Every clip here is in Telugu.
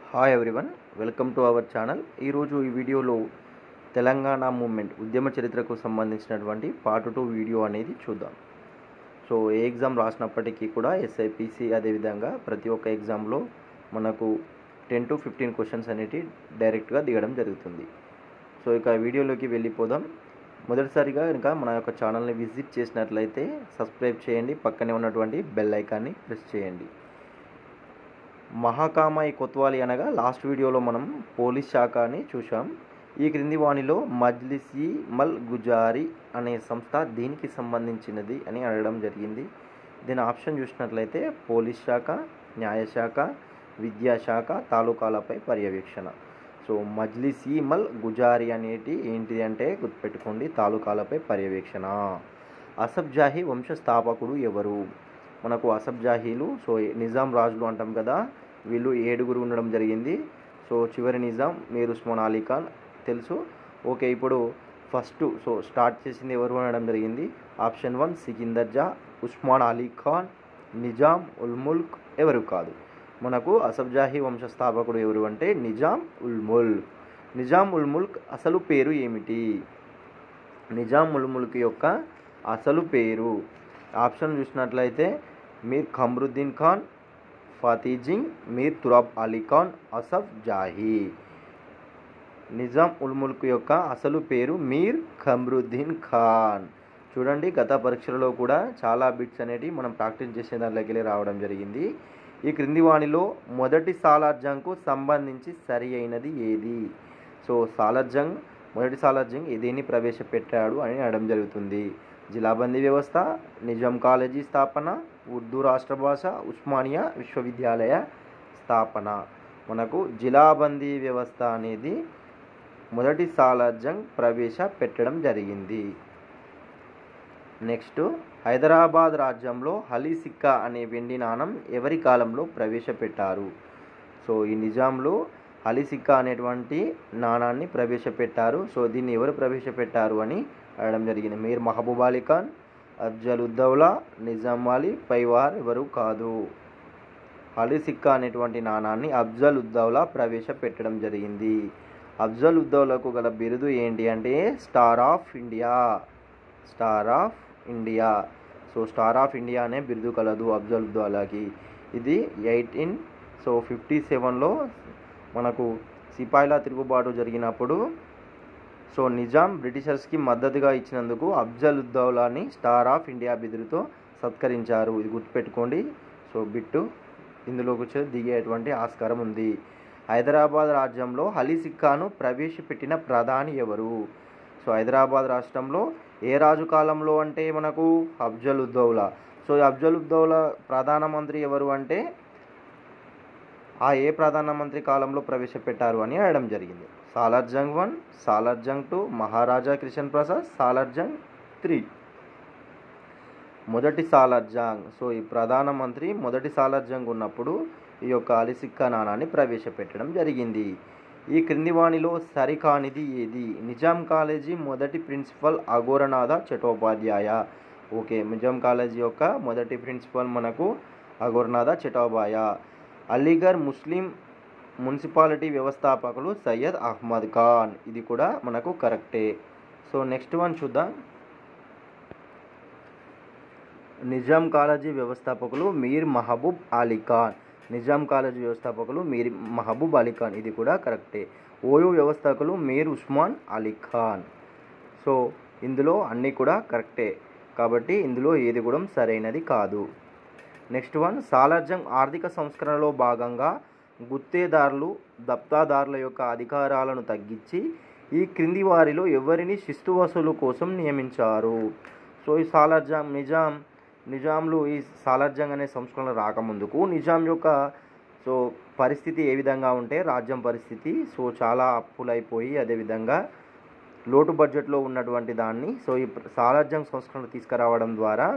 hi everyone welcome to our channel ఈరోజు ఈ వీడియోలో తెలంగాణ మూమెంట్ ఉద్యమ చరిత్రకు సంబంధించినటువంటి పార్ట్ టూ వీడియో అనేది చూద్దాం సో ఏ ఎగ్జామ్ రాసినప్పటికీ కూడా ఎస్ఐపిసి అదేవిధంగా ప్రతి ఒక్క ఎగ్జామ్లో మనకు టెన్ టు ఫిఫ్టీన్ క్వశ్చన్స్ అనేవి డైరెక్ట్గా దిగడం జరుగుతుంది సో ఇక వీడియోలోకి వెళ్ళిపోదాం మొదటిసారిగా కనుక మన యొక్క ఛానల్ని విజిట్ చేసినట్లయితే సబ్స్క్రైబ్ చేయండి పక్కనే ఉన్నటువంటి బెల్ ఐకాన్ని ప్రెస్ చేయండి మహాకామాయి కొత్వాలి అనగా లాస్ట్ వీడియోలో మనం పోలీస్ శాఖ అని చూసాం ఈ క్రింది వాణిలో మజ్లిసి మల్ గుజారి అనే సంస్థ దీనికి సంబంధించినది అని అడగడం జరిగింది దీని ఆప్షన్ చూసినట్లయితే పోలీస్ శాఖ న్యాయశాఖ విద్యాశాఖ తాలూకాలపై పర్యవేక్షణ సో మజ్లిసి మల్ గుజారి అనేటి ఏంటిది అంటే గుర్తుపెట్టుకోండి తాలూకాలపై పర్యవేక్షణ అసబ్జాహీ వంశ స్థాపకుడు ఎవరు మనకు అసబ్జాహీలు సో నిజాం రాజులు అంటాం కదా వీళ్ళు ఏడుగురు ఉండడం జరిగింది సో చివరి నిజాం మీర్ ఉస్మాన్ అలీ ఖాన్ తెలుసు ఓకే ఇప్పుడు ఫస్ట్ సో స్టార్ట్ చేసింది ఎవరు అనడం జరిగింది ఆప్షన్ వన్ సికిందర్ జా ఉస్మాన్ అలీ ఖాన్ నిజాం ఉల్ ముల్క్ ఎవరు కాదు మనకు అసబ్జాహీ వంశ స్థాపకుడు ఎవరు అంటే నిజాం ఉల్ ముల్క్ నిజాం ఉల్ ముల్క్ అసలు పేరు ఏమిటి నిజాం ఉల్ ముల్క్ యొక్క అసలు పేరు ఆప్షన్ చూసినట్లయితే మీర్ ఖమ్రుద్దీన్ ఖాన్ ఫతీజింగ్ మీర్ తురాబ్ అలీ ఖాన్ అసఫ్ జాహీ నిజాం ఉల్ ముల్క్ యొక్క అసలు పేరు మీర్ ఖమ్రుద్దీన్ ఖాన్ చూడండి గత పరీక్షలలో కూడా చాలా బిట్స్ అనేవి మనం ప్రాక్టీస్ చేసే దాంట్లోకి రావడం జరిగింది ఈ క్రింది వాణిలో మొదటి సాలార్జంగ్కు సంబంధించి సరి అయినది ఏది సో సాలార్జంగ్ మొదటి సాలార్జంగ్ దేన్ని ప్రవేశపెట్టాడు అని అనడం జరుగుతుంది జిలాబందీ వ్యవస్థ నిజాం కాలేజీ స్థాపన ఉర్దూ రాష్ట్ర భాష ఉస్మానియా విశ్వవిద్యాలయ స్థాపన మనకు జిలాబందీ వ్యవస్థ అనేది మొదటి సాలార్జంగ్ ప్రవేశపెట్టడం జరిగింది నెక్స్ట్ హైదరాబాద్ రాజ్యంలో హలీ సిక్కా అనే వెండి నాణం ఎవరి కాలంలో ప్రవేశపెట్టారు సో ఈ నిజాంలో హలీ సిక్కా అనేటువంటి నాణాన్ని ప్రవేశపెట్టారు సో దీన్ని ఎవరు ప్రవేశపెట్టారు అని అడగడం జరిగింది మీర్ మహబూబ్ అలీ ఖాన్ అఫ్జల్ ఉద్దౌలా నిజాం అలీ పైవార్ ఎవరు కాదు హలీ సిక్కా అనేటువంటి నాణాన్ని అఫ్జల్ ఉద్దౌలా ప్రవేశపెట్టడం జరిగింది అఫ్జల్ ఉద్దౌలకు గల బిరుదు ఏంటి అంటే star of India star of India so star of India అనే బిరుదు కలదు అఫ్జల్ ఉద్దౌలాకి ఇది ఎయిటీన్ సో ఫిఫ్టీ సెవెన్లో మనకు సిపాయిల తిరుగుబాటు జరిగినప్పుడు సో నిజాం బ్రిటిషర్స్కి మద్దతుగా ఇచ్చినందుకు అఫ్జల్ ఉద్దౌలాని స్టార్ ఆఫ్ ఇండియా బిరుదుతో సత్కరించారు ఇది గుర్తుపెట్టుకోండి సో బిట్టు ఇందులోకి వచ్చే దిగేటువంటి ఆస్కారం ఉంది హైదరాబాద్ రాజ్యంలో హలీ సిక్కాను ప్రవేశపెట్టిన ప్రధాని ఎవరు సో హైదరాబాద్ రాష్ట్రంలో ఏ రాజు కాలంలో అంటే మనకు అఫ్జల్ ఉద్దౌలా సో అఫ్జల్ ఉద్దౌలా ప్రధానమంత్రి ఎవరు అంటే ఆ ఏ ప్రధానమంత్రి కాలంలో ప్రవేశపెట్టారు అని అడగడం జరిగింది Salarjung one Salarjung two Maharaja Kishan Prasad Salarjung three మొదటి సాలార్జంగ్ సో ఈ ప్రధానమంత్రి మొదటి సాలార్జంగ్ ఉన్నప్పుడు ఈ యొక్క అలిసిక్క నాణాన్ని ప్రవేశపెట్టడం జరిగింది ఈ క్రింది వాణిలో సరికానిది ఏది నిజాం కాలేజీ మొదటి principal Aghorenath Chattopadhyay okay Nizam college యొక్క మొదటి ప్రిన్సిపల్ మనకు అఘోరనాథ చటోపాయ అలీగర్ ముస్లిం మున్సిపాలిటీ వ్యవస్థాపకులు సయ్యద్ అహ్మద్ ఖాన్ ఇది కూడా మనకు కరెక్టే సో నెక్స్ట్ వన్ చూద్దాం నిజాం కాలేజీ వ్యవస్థాపకులు మీర్ మహబూబ్ అలీ ఖాన్ నిజాం కాలేజీ వ్యవస్థాపకులు మీర్ మహబూబ్ అలీ ఖాన్ ఇది కూడా కరెక్టే ఓయూ వ్యవస్థాపకులు మీర్ ఉస్మాన్ అలీ ఖాన్ సో ఇందులో అన్నీ కూడా కరెక్టే కాబట్టి ఇందులో ఏది కూడా సరైనది కాదు నెక్స్ట్ వన్ సాలార్జంగ్ ఆర్థిక సంస్కరణలో భాగంగా గుత్తేదారులు దప్తాదారుల యొక్క అధికారాలను తగ్గించి ఈ క్రింది వారిలో ఎవరిని శిస్తు వసూలు కోసం నియమించారు సో ఈ సాలార్జంగ్ నిజాం నిజాంలు ఈ సాలార్జంగ్ అనే సంస్కరణ రాకముందుకు నిజాం యొక్క సో పరిస్థితి ఏ విధంగా ఉంటే రాజ్యం పరిస్థితి సో చాలా అప్పులైపోయి అదేవిధంగా లోటు బడ్జెట్లో ఉన్నటువంటి దాన్ని సో ఈ సాలార్జంగ్ సంస్కరణ తీసుకురావడం ద్వారా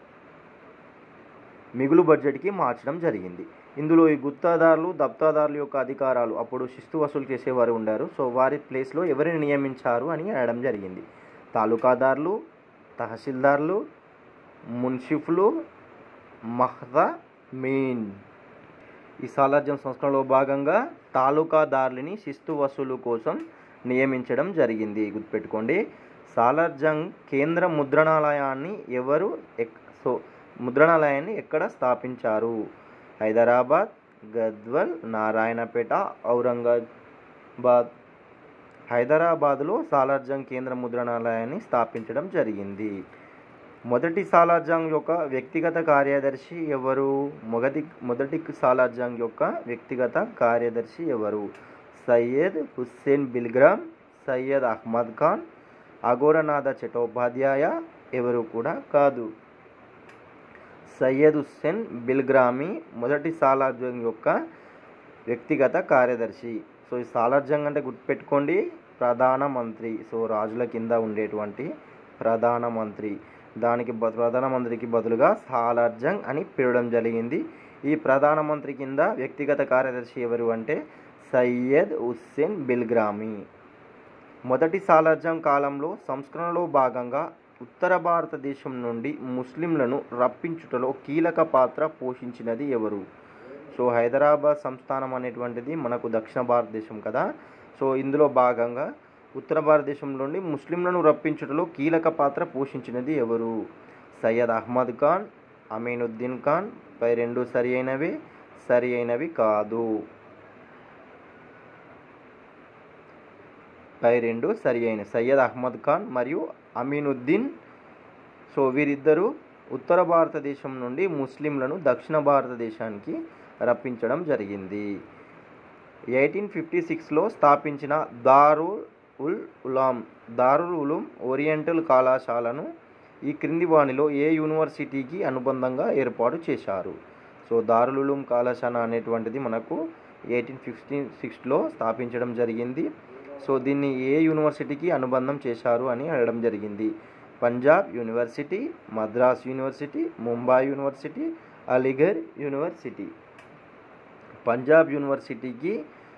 మిగులు బడ్జెట్కి మార్చడం జరిగింది ఇందులో ఈ గుత్తాదారులు దప్తాదారుల యొక్క అధికారాలు అప్పుడు శిస్తు వసూలు చేసేవారు ఉండారు సో వారి ప్లేస్లో ఎవరిని నియమించారు అని అనడం జరిగింది తాలూకాదారులు తహసీల్దార్లు మున్సిఫ్లు మహ్దా మీన్ ఈ సాలార్జంగ్ సంస్కరణలో భాగంగా తాలూకాదారులని శిస్తు వసూలు కోసం నియమించడం జరిగింది గుర్తుపెట్టుకోండి సాలార్జంగ్ కేంద్ర ముద్రణాలయాన్ని ఎవరు ఎక్- సో ముద్రణాలయాన్ని ఎక్కడ స్థాపించారు హైదరాబాద్ గద్వల్ నారాయణపేట ఔరంగాబాద్ హైదరాబాదులో సాలార్జంగ్ కేంద్ర ముద్రణాలయాన్ని స్థాపించడం జరిగింది మొదటి సాలార్జంగ్ యొక్క వ్యక్తిగత కార్యదర్శి ఎవరు మొదటి మొదటి సాలార్జంగ్ యొక్క వ్యక్తిగత కార్యదర్శి ఎవరు సయ్యద్ హుస్సేన్ బిల్గ్రామ్ సయ్యద్ అహ్మద్ ఖాన్ అఘోరనాథ చటోపాధ్యాయ ఎవరు కూడా కాదు సయ్యద్ హుస్సేన్ బిల్గ్రామి మొదటి సాలార్జంగ్ యొక్క వ్యక్తిగత కార్యదర్శి సో ఈ సాలార్జంగ్ అంటే గుర్తుపెట్టుకోండి ప్రధానమంత్రి సో రాజుల కింద ఉండేటువంటి ప్రధానమంత్రి దానికి బ- ప్రధానమంత్రికి బదులుగా సాలార్జంగ్ అని పిలవడం జరిగింది ఈ ప్రధానమంత్రి కింద వ్యక్తిగత కార్యదర్శి ఎవరు అంటే సయ్యద్ హుస్సేన్ బిల్గ్రామి మొదటి సాలార్జంగ్ కాలంలో సంస్కరణలో భాగంగా ఉత్తర భారతదేశం నుండి ముస్లింలను రప్పించుటలో కీలక పాత్ర పోషించినది ఎవరు సో హైదరాబాద్ సంస్థానం అనేటువంటిది మనకు దక్షిణ భారతదేశం కదా సో ఇందులో భాగంగా ఉత్తర భారతదేశం నుండి ముస్లింలను రప్పించుటలో కీలక పాత్ర పోషించినది ఎవరు సయ్యద్ అహ్మద్ ఖాన్ అమీనుద్దీన్ ఖాన్ పై రెండు సరి అయినవి సరి అయినవి కాదు పై రెండు సరి అయిన సయ్యద్ అహ్మద్ ఖాన్ మరియు అమీనుద్దీన్ సో వీరిద్దరూ ఉత్తర భారతదేశం నుండి ముస్లింలను దక్షిణ భారతదేశానికి రప్పించడం జరిగింది ఎయిటీన్ ఫిఫ్టీ సిక్స్లో స్థాపించిన దారుల్ ఉల్ ఉలాం దారుల్ ఉలూం ఓరియంటల్ కళాశాలను ఈ క్రింది వాణిలో ఏ యూనివర్సిటీకి అనుబంధంగా ఏర్పాటు చేశారు సో దారుల్ ఉలూం కళాశాల అనేటువంటిది మనకు ఎయిటీన్ ఫిఫ్టీ సిక్స్లో స్థాపించడం జరిగింది సో దీన్ని ఏ యూనివర్సిటీకి అనుబంధం చేశారు అని అడగడం జరిగింది Punjab university Madras university Mumbai university Aligarh university Punjab యూనివర్సిటీకి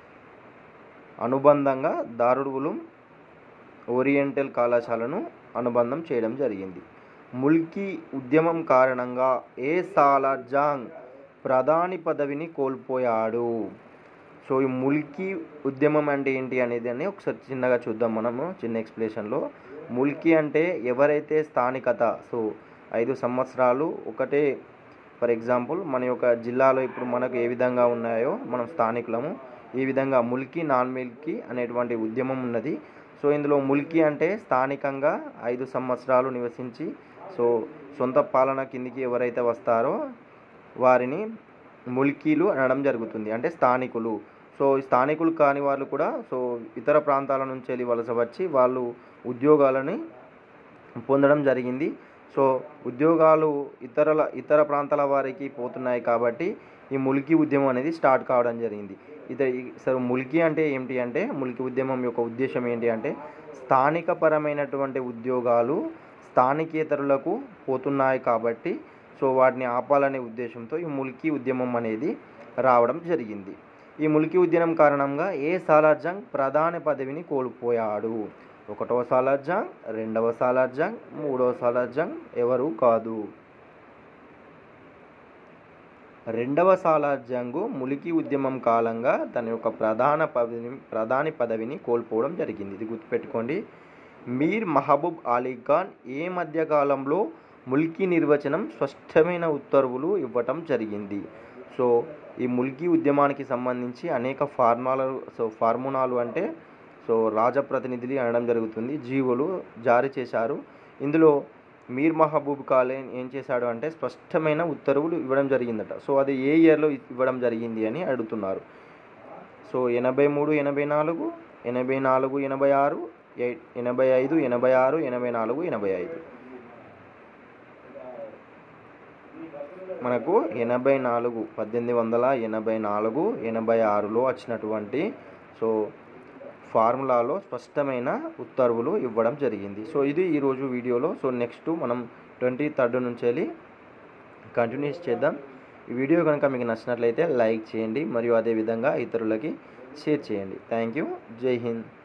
అనుబంధంగా దారుల్ ఉలూం ఓరియంటల్ కళాశాలను అనుబంధం చేయడం జరిగింది ముల్కీ ఉద్యమం కారణంగా ఏ సాలార్జంగ్ ప్రధాని పదవిని కోల్పోయాడు సో ఈ ముల్కీ ఉద్యమం అంటే ఏంటి అనేది అని ఒకసారి చిన్నగా చూద్దాం మనము చిన్న ఎక్స్ప్లెనేషన్లో ముల్కీ అంటే ఎవరైతే స్థానికత సో ఐదు సంవత్సరాలు ఒకటే ఫర్ ఎగ్జాంపుల్ మన యొక్క జిల్లాలో ఇప్పుడు మనకు ఏ విధంగా ఉన్నాయో మనం స్థానికులము ఈ విధంగా ముల్కీ నాన్ మిల్కీ అనేటువంటి ఉద్యమం ఉన్నది సో ఇందులో ముల్కీ అంటే స్థానికంగా ఐదు సంవత్సరాలు నివసించి సో సొంత పాలన కిందికి ఎవరైతే వస్తారో వారిని ముల్కీలు అనడం జరుగుతుంది అంటే స్థానికులు సో ఈ స్థానికులు కాని వాళ్ళు కూడా సో ఇతర ప్రాంతాల నుంచి వెళ్ళి వలస వచ్చి వాళ్ళు ఉద్యోగాలని పొందడం జరిగింది సో ఉద్యోగాలు ఇతరుల ఇతర ప్రాంతాల వారికి పోతున్నాయి కాబట్టి ఈ ముల్కీ ఉద్యమం అనేది స్టార్ట్ కావడం జరిగింది ఇత సరే ముల్కీ అంటే ఏంటి అంటే ముల్కీ ఉద్యమం యొక్క ఉద్దేశం ఏంటి అంటే స్థానిక పరమైనటువంటి ఉద్యోగాలు స్థానికేతరులకు పోతున్నాయి కాబట్టి సో వాటిని ఆపాలనే ఉద్దేశంతో ఈ ముల్కీ ఉద్యమం అనేది రావడం జరిగింది ఈ ముల్కీ ఉద్యమం కారణంగా ఏ సాలార్జంగ్ ప్రధాన పదవిని కోల్పోయాడు ఒకటవ సాలార్జంగ్ రెండవ సాలార్జంగ్ మూడవ సాలార్జంగ్ ఎవరు కాదు రెండవ సాలార్జంగు ములికి ఉద్యమం కాలంగా తన యొక్క ప్రధాన పదవిని ప్రధాని పదవిని కోల్పోవడం జరిగింది ఇది గుర్తుపెట్టుకోండి మీర్ మహబూబ్ అలీ ఖాన్ ఏ మధ్యకాలంలో ముల్కీ నిర్వచనం స్పష్టమైన ఉత్తర్వులు ఇవ్వటం జరిగింది సో ఈ ముల్కీ ఉద్యమానికి సంబంధించి అనేక ఫార్మాలు సో ఫార్మునాలు అంటే సో రాజప్రతినిధులు అనడం జరుగుతుంది జీవులు జారీ చేశారు ఇందులో మీర్ మహబూబ్ ఖాన్ ఏం చేశాడు అంటే స్పష్టమైన ఉత్తర్వులు ఇవ్వడం జరిగిందట సో అది ఏ ఇయర్లో ఇవ్వడం జరిగింది అని అడుగుతున్నారు సో ఎనభై మూడు ఎనభై నాలుగు ఎనభై నాలుగు ఎనభై ఆరు ఎ- ఎనభై ఐదు ఎనభై ఆరు ఎనభై నాలుగు ఎనభై ఐదు మనకు ఎనభై నాలుగు పద్దెనిమిది వందల ఎనభై నాలుగు ఎనభై ఆరులో వచ్చినటువంటి సో ఫార్ములాలో స్పష్టమైన ఉత్తర్వులు ఇవ్వడం జరిగింది సో ఇది ఈరోజు వీడియోలో సో నెక్స్ట్ మనం ట్వంటీ థర్డ్ నుంచి వెళ్ళి కంటిన్యూస్ చేద్దాం ఈ వీడియో కనుక మీకు నచ్చినట్లయితే లైక్ చేయండి మరియు అదేవిధంగా ఇతరులకి షేర్ చేయండి థ్యాంక్ యూ జై హింద్